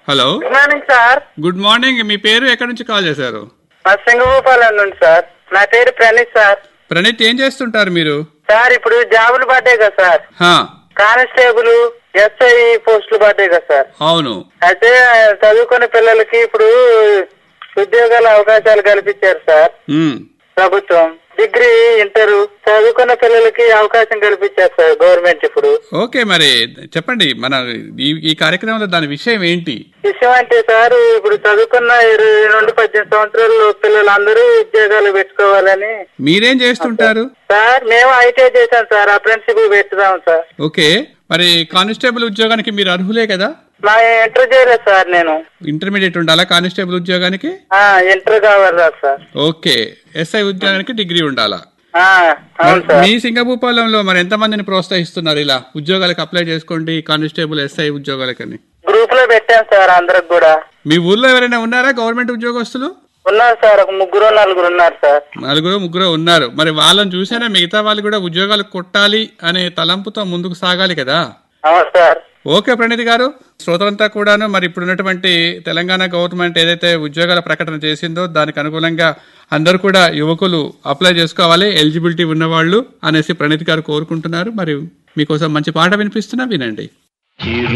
hello good morning sir good morning మీ పేరు ఎక్కడి నుంచి కాల్ చేశారు మా సింగభూపాలం నుండి సార్ నా పేరు ప్రణీత్ సార్ ప్రణీత్ ఏం చేస్తుంటారు మీరు సార్ ఇప్పుడు జాబులు పడ్డాయి కదా సార్ హా, కానిస్టేబుల్ ఎస్ఐ పోస్టులు పడ్డాయి కదా సార్ అవును అయితే చదువుకునే పిల్లలకి ఇప్పుడు ఉద్యోగాల అవకాశాలు కల్పించారు సార్ ఉమ్, ప్రభుత్వం డిగ్రీ ఇంటర్ చదువుకున్న పిల్లలకి అవకాశం కల్పించారు సార్ గవర్నమెంట్ ఇప్పుడు ఓకే మరి చెప్పండి మన ఈ ఈ కార్యక్రమంలో దాని విషయం ఏంటి విషయం అంటే సార్ ఇప్పుడు చదువుకున్న ఇరవై నుండి పద్దెనిమిది సంవత్సరాలు పిల్లలందరూ ఉద్యోగాలు పెట్టుకోవాలని మీరేం చేస్తుంటారు సార్ మేము ఐటీఐ చేశాం సార్ అప్రెంటిషిప్ పెట్టుదాం సార్ ఓకే మరి కానిస్టేబుల్ ఉద్యోగానికి మీరు అర్హులే కదా నా ఇంటర్ చేయలేదు సార్ నేను ఇంటర్మీడియట్ ఉండాలా కానిస్టేబుల్ ఉద్యోగానికి ఆ, ఇంటర్ కావాలి సార్ ఓకే ఎస్ఐ ఉద్యోగానికి డిగ్రీ ఉండాలా ఆ, అవును మరి సార్ మీ సింగభూపాలంలో మరి ఎంతమందిని ప్రోత్సహిస్తున్నారు ఇలా ఉద్యోగాలకు అప్లై చేసుకోండి కానిస్టేబుల్ ఎస్ఐ ఉద్యోగాలకని గ్రూప్ లో పెట్టాం సార్ అందరికి కూడా మీ ఊర్లో ఎవరైనా ఉన్నారా గవర్నమెంట్ ఉద్యోగస్తులు ఉన్నారు సార్ ఒక ముగ్గురు నలుగురు ఉన్నారు సార్ నలుగురు ముగ్గురు ఉన్నారు మరి వాళ్ళని చూసేనా మిగతా వాళ్ళు కూడా ఉద్యోగాలు కొట్టాలి అనే తలంపుతో ముందుకు సాగాలి కదా అవును సార్ ఓకే ప్రణీత్ గారు శ్రోతలంతా కూడాను మరి ఇప్పుడు ఉన్నటువంటి తెలంగాణ గవర్నమెంట్ ఏదైతే ఉద్యోగాల ప్రకటన చేసిందో దానికి అనుకూలంగా అందరూ కూడా యువకులు అప్లై చేసుకోవాలి ఎలిజిబిలిటీ ఉన్నవాళ్ళు అనేసి ప్రణీత్ గారు కోరుకుంటున్నారు మరి మీకోసం మంచి పాట వినిపిస్తున్నా వినండి